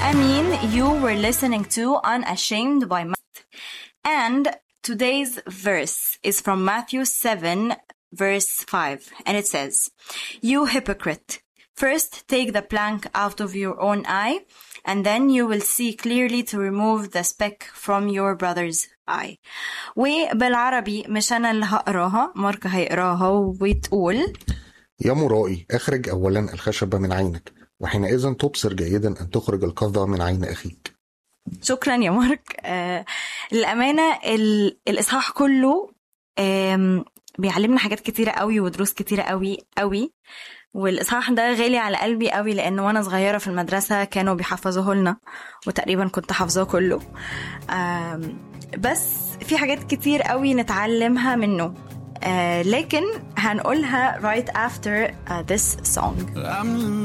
Amin, you were listening to Unashamed by Matt. And today's verse is from Matthew 7, verse 5. And it says, You hypocrite, first take the plank out of your own eye, and then you will see clearly to remove the speck from your brother's eye. وبالعربي مش أنا اللي هقراها مارك هيقراها وتقول يا مرائي اخرج أولا الخشبة من عينك وحينئذ تبصر جيدا أن تخرج القذى من عين أخيك شكرا يا مارك آه للأمانة ال- الإصحاح كله آم، بيعلمنا حاجات كتيرة قوي ودروس كتيرة قوي قوي والإصحاح ده غالي على قلبي قوي لأن وأنا صغيرة في المدرسة كانوا بيحفظوه لنا وتقريبا كنت حافظاه كله آم، بس في حاجات كتير قوي نتعلمها منه آه لكن هنقولها right after uh, this song I'm